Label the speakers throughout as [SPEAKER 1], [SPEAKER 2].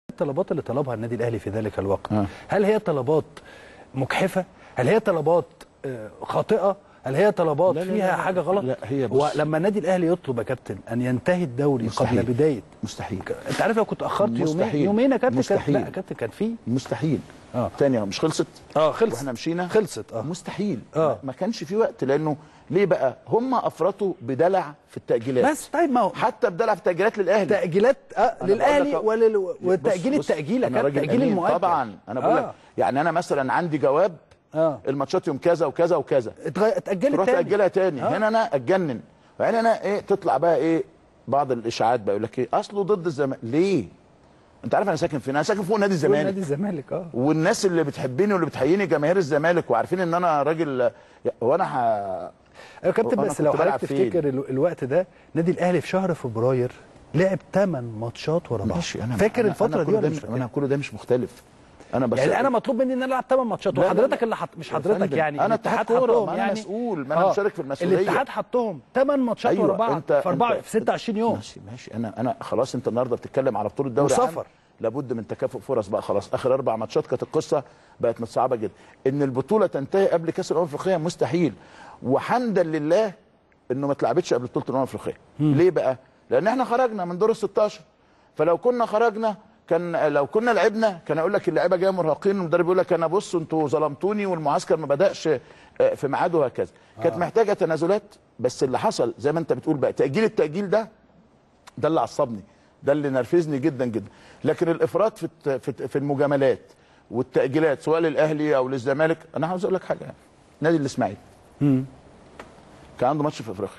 [SPEAKER 1] الطلبات اللي طلبها النادي الاهلي في ذلك الوقت
[SPEAKER 2] آه.
[SPEAKER 1] هل هي طلبات مجحفه هل هي طلبات آه، خاطئه هل هي طلبات
[SPEAKER 2] لا، لا،
[SPEAKER 1] فيها
[SPEAKER 2] لا،
[SPEAKER 1] حاجه غلط
[SPEAKER 2] لا، هي بص.
[SPEAKER 1] ولما النادي الاهلي يطلب يا كابتن ان ينتهي الدوري
[SPEAKER 2] مستحيل.
[SPEAKER 1] قبل بدايه
[SPEAKER 2] مستحيل
[SPEAKER 1] انت عارف لو كنت اخرت يومين
[SPEAKER 2] مستحيل.
[SPEAKER 1] يومين يا كابتن كان-
[SPEAKER 2] مستحيل.
[SPEAKER 1] لا يا كابتن كان في
[SPEAKER 2] مستحيل
[SPEAKER 1] اه
[SPEAKER 2] تاني مش خلصت
[SPEAKER 1] اه خلص
[SPEAKER 2] واحنا مشينا
[SPEAKER 1] خلصت اه
[SPEAKER 2] مستحيل
[SPEAKER 1] آه.
[SPEAKER 2] ما كانش في وقت لانه ليه بقى هم افرطوا بدلع في التاجيلات
[SPEAKER 1] بس طيب ما هو
[SPEAKER 2] حتى بدلع في التاجيلات للاهلي
[SPEAKER 1] تاجيلات آه
[SPEAKER 2] بقول
[SPEAKER 1] للاهلي
[SPEAKER 2] لك-
[SPEAKER 1] ولل...
[SPEAKER 2] بص-
[SPEAKER 1] والتاجيل
[SPEAKER 2] بص،
[SPEAKER 1] التاجيل يا
[SPEAKER 2] أنا
[SPEAKER 1] كابتن
[SPEAKER 2] راجل
[SPEAKER 1] تاجيل
[SPEAKER 2] أمين.
[SPEAKER 1] المؤجل
[SPEAKER 2] طبعا انا بقول لك
[SPEAKER 1] آه.
[SPEAKER 2] يعني انا مثلا عندي جواب
[SPEAKER 1] اه
[SPEAKER 2] الماتشات يوم كذا وكذا وكذا
[SPEAKER 1] اتغ- اتاجلت
[SPEAKER 2] تروح
[SPEAKER 1] تاني
[SPEAKER 2] تاجلها تاني
[SPEAKER 1] آه.
[SPEAKER 2] هنا انا اتجنن وهنا انا ايه تطلع بقى ايه بعض الاشاعات بقى يقول لك ايه اصله ضد الزمالك ليه انت عارف انا ساكن فين انا ساكن فوق نادي
[SPEAKER 1] فوق نادي
[SPEAKER 2] الزمالك
[SPEAKER 1] الزمالك اه
[SPEAKER 2] والناس اللي بتحبني واللي بتحييني جماهير الزمالك وعارفين ان انا راجل هو انا ح...
[SPEAKER 1] يا كابتن
[SPEAKER 2] وأنا
[SPEAKER 1] بس
[SPEAKER 2] كنت
[SPEAKER 1] لو
[SPEAKER 2] بلعب
[SPEAKER 1] حضرتك
[SPEAKER 2] فين؟
[SPEAKER 1] تفتكر ال- الوقت ده نادي الاهلي في شهر فبراير لعب 8 ماتشات ورا بعض
[SPEAKER 2] ماشي انا
[SPEAKER 1] فاكر
[SPEAKER 2] أنا
[SPEAKER 1] الفتره
[SPEAKER 2] أنا
[SPEAKER 1] دي
[SPEAKER 2] كل
[SPEAKER 1] ولا
[SPEAKER 2] ده
[SPEAKER 1] مش
[SPEAKER 2] مش
[SPEAKER 1] فاكر؟
[SPEAKER 2] انا كل ده مش مختلف انا بس
[SPEAKER 1] يعني انا مطلوب مني ان انا العب 8 ماتشات
[SPEAKER 2] لا، لا،
[SPEAKER 1] وحضرتك
[SPEAKER 2] لا.
[SPEAKER 1] اللي حط مش
[SPEAKER 2] يا
[SPEAKER 1] حضرتك
[SPEAKER 2] فندم،
[SPEAKER 1] يعني
[SPEAKER 2] أنا اتحاد
[SPEAKER 1] الاتحاد
[SPEAKER 2] كورة،
[SPEAKER 1] حطهم
[SPEAKER 2] ما أنا
[SPEAKER 1] يعني
[SPEAKER 2] مسؤول، ما أنا مشارك في المسؤولية.
[SPEAKER 1] الاتحاد حطهم 8 ماتشات
[SPEAKER 2] أيوة،
[SPEAKER 1] ورا بعض
[SPEAKER 2] أنت-
[SPEAKER 1] في 4
[SPEAKER 2] أنت-
[SPEAKER 1] في 26 يوم
[SPEAKER 2] ماشي ماشي انا انا خلاص انت النهارده بتتكلم على بطوله دوري
[SPEAKER 1] وسفر.
[SPEAKER 2] عام. لابد من تكافؤ فرص بقى خلاص اخر اربع ماتشات كانت القصه بقت متصعبه جدا ان البطوله تنتهي قبل كاس الامم الافريقيه مستحيل وحمدا لله انه ما اتلعبتش قبل بطوله الامم الافريقيه ليه بقى لان احنا خرجنا من دور ال 16 فلو كنا خرجنا كان لو كنا لعبنا كان اقول لك اللعيبه جايه مرهقين والمدرب يقول لك انا بص انتوا ظلمتوني والمعسكر ما بداش آه، في ميعاده وهكذا كانت محتاجه تنازلات بس اللي حصل زي ما انت بتقول بقى تاجيل التاجيل ده ده اللي عصبني ده اللي نرفزني جدا جدا لكن الافراط في الت- في الت- في المجاملات والتاجيلات سواء للاهلي او للزمالك انا عاوز اقول لك حاجه يعني نادي الاسماعيلي كان عنده ماتش في افريقيا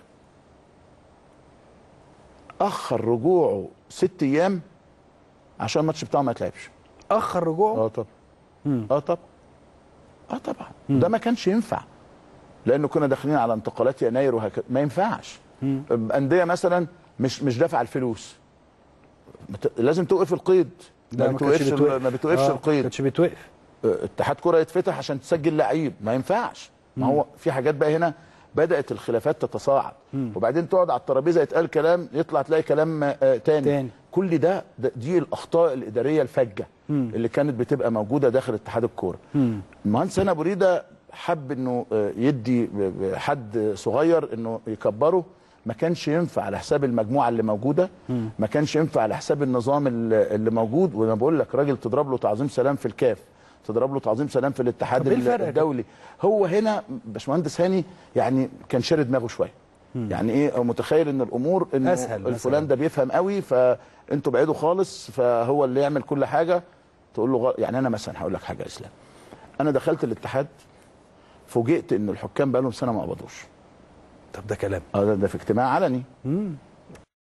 [SPEAKER 2] اخر رجوعه ست ايام عشان الماتش بتاعه ما يتلعبش
[SPEAKER 1] اخر رجوعه
[SPEAKER 2] اه طبعا اه طبعا اه طبعا ده ما كانش ينفع لانه كنا داخلين على انتقالات يناير وهكذا ما ينفعش انديه مثلا مش مش دافعه الفلوس بت- لازم توقف القيد
[SPEAKER 1] لا،
[SPEAKER 2] ما
[SPEAKER 1] ما كانش
[SPEAKER 2] بتوقفش
[SPEAKER 1] بيتوقف.
[SPEAKER 2] ما بتوقفش
[SPEAKER 1] آه، ما
[SPEAKER 2] القيد
[SPEAKER 1] كانش بيتوقف
[SPEAKER 2] آه، اتحاد كره يتفتح عشان تسجل لعيب ما ينفعش ما هو في حاجات بقى هنا بدات الخلافات تتصاعد وبعدين تقعد على الترابيزه يتقال كلام يطلع تلاقي كلام آه، تاني,
[SPEAKER 1] تاني.
[SPEAKER 2] كل ده, ده دي الاخطاء الاداريه الفجه اللي كانت بتبقى موجوده داخل اتحاد الكوره المهندس هنا ابو ريده حب انه آه، يدي ب- ب- حد صغير انه يكبره ما كانش ينفع على حساب المجموعه اللي موجوده ما كانش ينفع على حساب النظام اللي اللي موجود وانا بقول لك راجل تضرب له تعظيم سلام في الكاف تضرب له تعظيم سلام في الاتحاد
[SPEAKER 1] طب إيه الفرق يا
[SPEAKER 2] الدولي هو هنا باشمهندس هاني يعني كان شارد دماغه شويه يعني ايه أو متخيل ان الامور انه
[SPEAKER 1] أسهل مثلاً.
[SPEAKER 2] الفلان ده بيفهم قوي فانتوا بعيدوا خالص فهو اللي يعمل كل حاجه تقول له غ... يعني انا مثلا هقول لك حاجه يا اسلام انا دخلت الاتحاد فوجئت ان الحكام بقى لهم سنه ما قبضوش
[SPEAKER 1] طب ده كلام
[SPEAKER 2] اه ده, ده في اجتماع علني